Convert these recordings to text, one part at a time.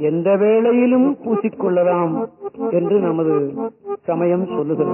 எந்த வேளையிலும் பூசிக்கொள்ளலாம் என்று நமது சமயம் சொல்லுகிறது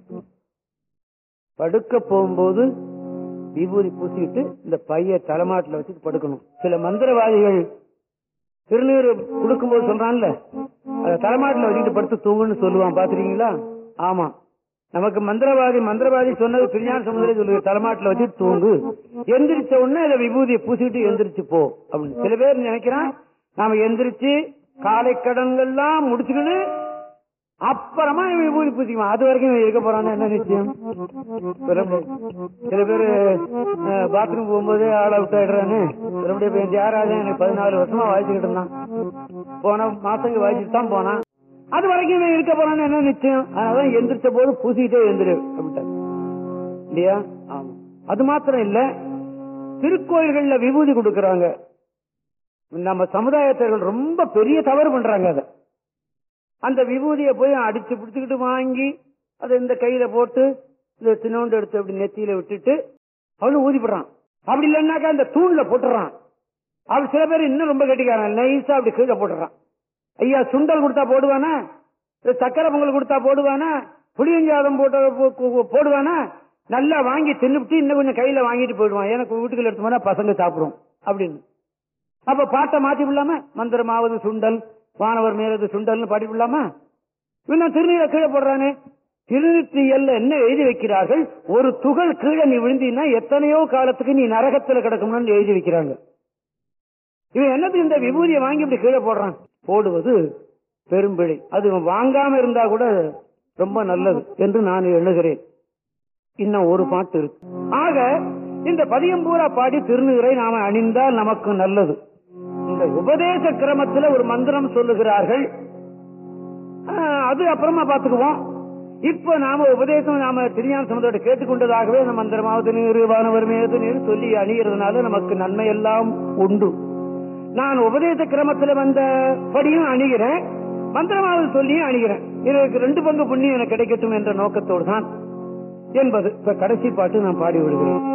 படுக்க போகும்போது விபூதி பூசிட்டு இந்த பைய தலைமாட்டில் வச்சுட்டு படுக்கணும் சில மந்திரவாதிகள் திருநீர் கொடுக்கும்போது சொல்றான்ல அத தலைமாட்டில் வச்சுட்டு படுத்து தூங்குன்னு சொல்லுவான் பாத்துறீங்களா ஆமா நமக்கு மந்திரவாதி மந்திரவாதி சொன்னது திருஞான சமுதிரம் சொல்லுது தலைமாட்டில் வச்சு தூங்கு எந்திரிச்ச உடனே அதை விபூதியை பூசிட்டு எந்திரிச்சு போ அப்படின்னு சில பேர் நினைக்கிறான் நாம எந்திரிச்சு காலை கடன்கள்லாம் முடிச்சுக்கிட்டு அப்புறமா இவன் விபூதி பூசிக்குவான் அது வரைக்கும் இவன் இருக்க போறான்னு என்ன நிச்சயம் பெரும்பு- சில பேர் பாத்ரூம் போகும்போது ஆள் அவுட் ஆயிடுறான்னு மறுபடியும் இப்ப என் தியாகராஜன் எனக்கு பதினாலு வருஷமா வாய்ச்சிக்கிட்டு இருந்தான் போன மாசங்க வாய்ச்சிட்டு தான் போனான் அது வரைக்கும் இவன் இருக்க போறான்னு என்ன நிச்சயம் அதனால எந்திரிச்ச போது பூசிட்டே எந்திரு அப்படின்ட்டாரு இல்லையா ஆமா அது மாத்திரம் இல்ல திருக்கோயில்கள்ல விபூதி கொடுக்கறாங்க நம்ம சமுதாயத்தர்கள் ரொம்ப பெரிய தவறு பண்றாங்க அதை அந்த விபூதியை போய் அடிச்சு பிடிச்சுக்கிட்டு வாங்கி அதை இந்த கையில போட்டு இந்த சின்னோண்டு எடுத்து அப்படி நெத்தியில விட்டுட்டு அவனு ஊதிப்படுறான் அப்படி இல்லைன்னாக்கா அந்த தூண்ல போட்டுறான் அவன் சில பேர் இன்னும் ரொம்ப கட்டிக்காரன் நைஸா அப்படி கீழே போட்டுறான் ஐயா சுண்டல் கொடுத்தா போடுவானா இல்ல சக்கரை பொங்கல் கொடுத்தா போடுவானா புளியஞ்சாதம் போட்ட போ- போ- போடுவானா நல்லா வாங்கி தின்னுபிட்டு இன்னும் கொஞ்சம் கையில வாங்கிட்டு போயிடுவான் எனக்கு வீட்டுக்குள்ள எடுத்து போனா பசங்க சாப்பிடும் அப்படின்னு அப்ப பாட்டை மாத்தி விடலாமா மந்திரமாவது சுண்டல் வானவர் மேலது சுண்டல்னு பாடி விடலாமா இன்னும் திருநீரை கீழே போடுறானே திருநீற்றியல்ல என்ன எழுதி வைக்கிறார்கள் ஒரு துகள் கீழே நீ விழுந்தீன்னா எத்தனையோ காலத்துக்கு நீ நரகத்துல கிடக்கணும்னு எழுதி வைக்கிறாங்க இவன் என்னது இந்த விபூதியை வாங்கி இப்படி கீழே போடுறான் போடுவது பெரும்பிழை அது இவன் வாங்காம இருந்தா கூட ரொம்ப நல்லது என்று நான் எண்ணுகிறேன் இன்னும் ஒரு பாட்டு இருக்கு ஆக இந்த பதியம் பூரா பாடி திருநீரை நாம அணிந்தால் நமக்கு நல்லது இந்த உபதேச கிரமத்துல ஒரு மந்திரம் சொல்லுகிறார்கள் ஆஹ், அது அப்புறமா பாத்துக்குவோம் இப்ப நாம உபதேசம் நாம திருஞான சமுதாயத்தை கேட்டுக்கொண்டதாகவே அந்த மந்திரமாவது நீர் வானவர் மீது நீர் சொல்லி அணிகிறதுனால நமக்கு நன்மை எல்லாம் உண்டு நான் உபதேச கிரமத்துல வந்த படியும் அணிகிறேன் மந்திரமாவது சொல்லியும் அணிகிறேன் இதற்கு ரெண்டு பங்கு புண்ணியம் எனக்கு கிடைக்கட்டும் என்ற நோக்கத்தோடு தான் என்பது இப்ப கடைசி பாட்டு நான் பாடி விடுகிறேன்